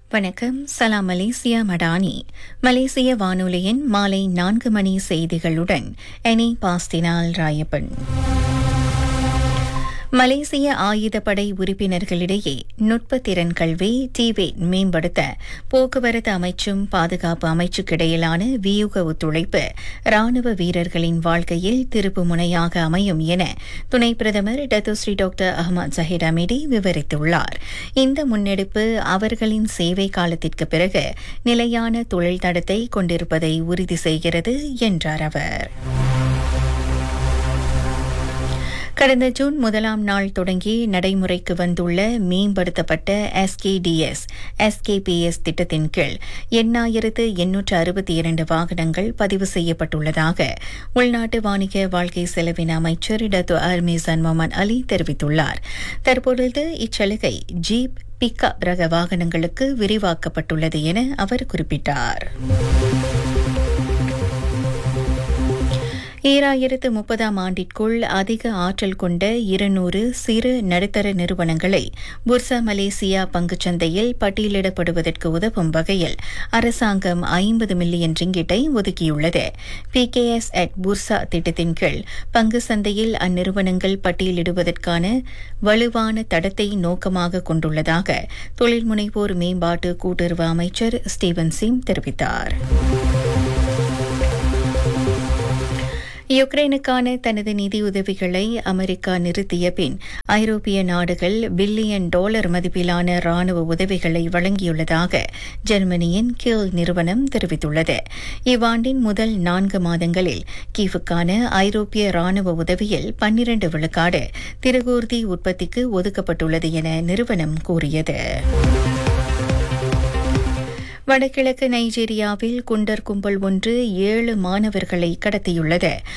வணக்கம் சலாம் மலேசியா மடானி மலேசிய வானொலியின் மாலை நான்கு மணி செய்திகளுடன் எனி பாஸ்தினால் ராயப்பன் மலேசிய ஆயுதப்படை உறுப்பினர்களிடையே நுட்ப திறன் கல்வி டிவேட் மேம்படுத்த போக்குவரத்து அமைச்சும் பாதுகாப்பு அமைச்சுக்கிடையிலான வியூக ஒத்துழைப்பு ராணுவ வீரர்களின் வாழ்க்கையில் திருப்பு முனையாக அமையும் என துணை பிரதமர் Datuk Seri doctor Ahmad Zahid Hamidi விவரித்துள்ளார் இந்த முன்னெடுப்பு அவர்களின் சேவை காலத்திற்கு பிறகு நிலையான தொழில் தடத்தை கொண்டிருப்பதை உறுதி செய்கிறது என்றார் அவர் கடந்த ஜூன் முதலாம் நாள் தொடங்கி நடைமுறைக்கு வந்துள்ள மேம்படுத்தப்பட்ட எஸ்கேடிஎஸ் எஸ்கேபிஎஸ் திட்டத்தின் கீழ் எண்ணாயிரத்து எண்ணூற்று அறுபத்தி இரண்டு வாகனங்கள் பதிவு செய்யப்பட்டுள்ளதாக உள்நாட்டு வாணிக வாழ்க்கை செலவின அமைச்சர் டத்து அர்மேசன் மொமன் அலி தெரிவித்துள்ளார் தற்பொழுது இச்சலுகை ஜீப் பிக்கப் ரக வாகனங்களுக்கு விரிவாக்கப்பட்டுள்ளது என அவர் குறிப்பிட்டார் ஈராயிரத்து முப்பதாம் ஆண்டிற்குள் அதிக ஆற்றல் கொண்ட இருநூறு சிறு நடுத்தர நிறுவனங்களை புர்சா மலேசியா பங்குச்சந்தையில் பட்டியலிடப்படுவதற்கு உதவும் வகையில் அரசாங்கம் ஐம்பது மில்லியன் ரிங்கிட்டை ஒதுக்கியுள்ளது P K S at Bursa திட்டத்தின் கீழ் பங்கு சந்தையில் அந்நிறுவனங்கள் பட்டியலிடுவதற்கான வலுவான தடத்தை நோக்கமாக கொண்டுள்ளதாக தொழில் முனைவோர் மேம்பாட்டு கூட்டுறவு அமைச்சர் ஸ்டீவன் சிம் தெரிவித்தார் யுக்ரைனுக்கான தனது நிதியுதவிகளை அமெரிக்கா நிறுத்திய பின் ஐரோப்பிய நாடுகள் பில்லியன் டாலர் மதிப்பிலான ராணுவ உதவிகளை வழங்கியுள்ளதாக ஜெர்மனியின் கில் நிறுவனம் தெரிவித்துள்ளது இவ்வாண்டின் முதல் நான்கு மாதங்களில் கீவுக்கான ஐரோப்பிய ராணுவ உதவியில் பன்னிரண்டு விழுக்காடு திருகூர்தி உற்பத்திக்கு ஒதுக்கப்பட்டுள்ளது என நிறுவனம் கூறியது வடகிழக்கு நைஜீரியாவில் குண்டர் கும்பல் ஒன்று ஏழு மாணவர்களை கடத்தியுள்ளது